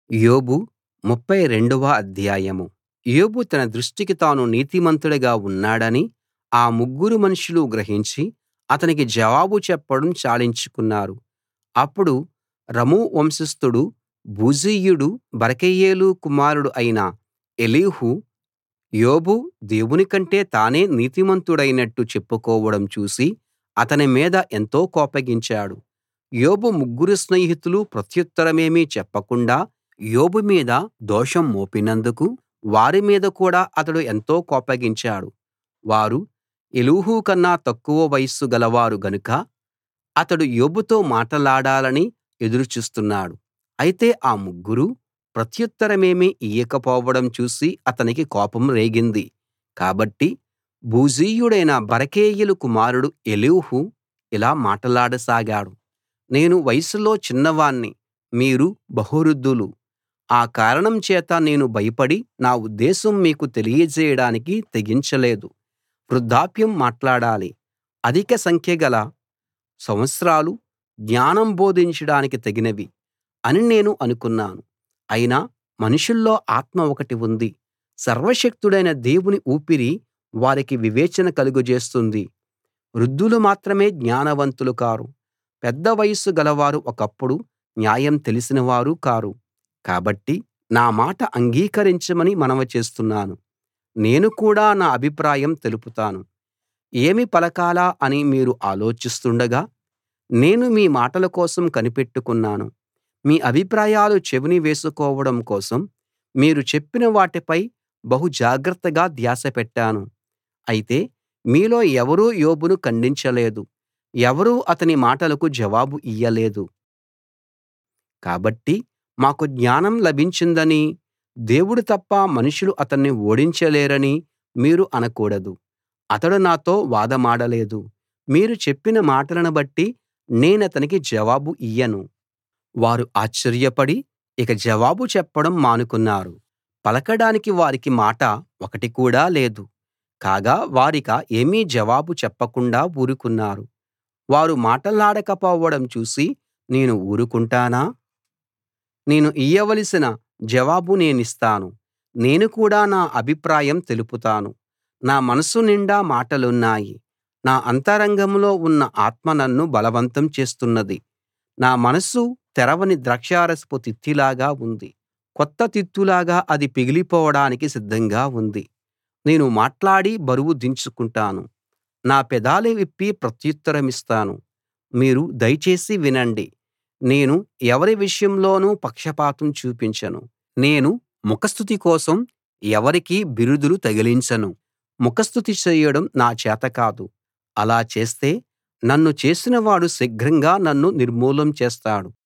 యోబు ముప్ఫై రెండవ అధ్యాయం యోబు తన దృష్టికి తాను నీతిమంతుడిగా ఉన్నాడని ఆ ముగ్గురు మనుషులు గ్రహించి అతనికి జవాబు చెప్పడం చాలించుకున్నారు అప్పుడు రము వంశస్థుడు బూజీయుడు బరకెయేలు కుమారుడు అయిన ఎలీహు యోబు దేవుని కంటే తానే నీతిమంతుడైనట్టు చెప్పుకోవడం చూసి అతని మీద ఎంతో కోపగించాడు యోబు ముగ్గురు స్నేహితులు ప్రత్యుత్తరమేమీ చెప్పకుండా యోబు మీద దోషం మోపినందుకు వారి మీద కూడా అతడు ఎంతో కోపగించాడు వారు ఎలీహు కన్నా తక్కువ వయస్సు గలవారు గనుక అతడు యోబుతో మాటలాడాలని ఎదురు చూస్తున్నాడు అయితే ఆ ముగ్గురూ ప్రత్యుత్తరమేమీ ఇయ్యకపోవడం చూసి అతనికి కోపం రేగింది కాబట్టి బూజీయుడైన బరకెయేలు కుమారుడు ఎలీహు ఇలా మాటలాడసాగాడు నేను వయసులో చిన్నవాణ్ణి మీరు బహువృద్ధులు ఆ కారణం చేత నేను భయపడి నా ఉద్దేశం మీకు తెలియజేయడానికి తెగించలేదు వృద్ధాప్యం మాట్లాడాలి అధిక సంఖ్యగల సంవత్సరాలు జ్ఞానం బోధించడానికి తగినవి అని నేను అనుకున్నాను అయినా మనుషుల్లో ఆత్మ ఒకటి ఉంది సర్వశక్తుడైన దేవుని ఊపిరి వారికి వివేచన కలుగజేస్తుంది వృద్ధులు మాత్రమే జ్ఞానవంతులు కారు పెద్ద వయస్సు గలవారు ఒకప్పుడు న్యాయం తెలిసినవారు కారు కాబట్టి నా మాట అంగీకరించమని మనవి చేస్తున్నాను నేను కూడా నా అభిప్రాయం తెలుపుతాను ఏమి పలకాలా అని మీరు ఆలోచిస్తుండగా నేను మీ మాటల కోసం కనిపెట్టుకున్నాను మీ అభిప్రాయాలు చెవిని వేసుకోవడం కోసం మీరు చెప్పిన వాటిపై బహు జాగ్రత్తగా ధ్యాస పెట్టాను అయితే మీలో ఎవరూ యోబును ఖండించలేదు ఎవరూ అతని మాటలకు జవాబు ఇయ్యలేదు కాబట్టి మాకు జ్ఞానం లభించిందనీ దేవుడు తప్ప మనుషులు అతన్ని ఓడించలేరనీ మీరు అనకూడదు అతడు నాతో వాదమాడలేదు మీరు చెప్పిన మాటలను బట్టి నేనతనికి జవాబు ఇయ్యను వారు ఆశ్చర్యపడి ఇక జవాబు చెప్పడం మానుకున్నారు పలకడానికి వారికి మాట ఒకటి కూడా లేదు కాగా వారిక ఏమీ జవాబు చెప్పకుండా ఊరుకున్నారు వారు మాటలాడకపోవడం చూసి నేను ఊరుకుంటానా నేను ఇయ్యవలసిన జవాబు నేనిస్తాను నేను కూడా నా అభిప్రాయం తెలుపుతాను నా మనసు నిండా మాటలున్నాయి నా అంతరంగంలో ఉన్న ఆత్మ నన్ను బలవంతం చేస్తున్నది నా మనస్సు తెరవని ద్రాక్షారసపు తిత్తిలాగా ఉంది కొత్త తిత్తులాగా అది పిగిలిపోవడానికి సిద్ధంగా ఉంది నేను మాట్లాడి బరువు దించుకుంటాను నా పెదాలు విప్పి ప్రత్యుత్తరమిస్తాను మీరు దయచేసి వినండి నేను ఎవరి విషయంలోనూ పక్షపాతం చూపించను నేను ముఖస్తుతి కోసం ఎవరికీ బిరుదులు తగిలించను ముఖస్తుతి చేయడం నా చేత కాదు అలా చేస్తే నన్ను చేసినవాడు శీఘ్రంగా నన్ను నిర్మూలం చేస్తాడు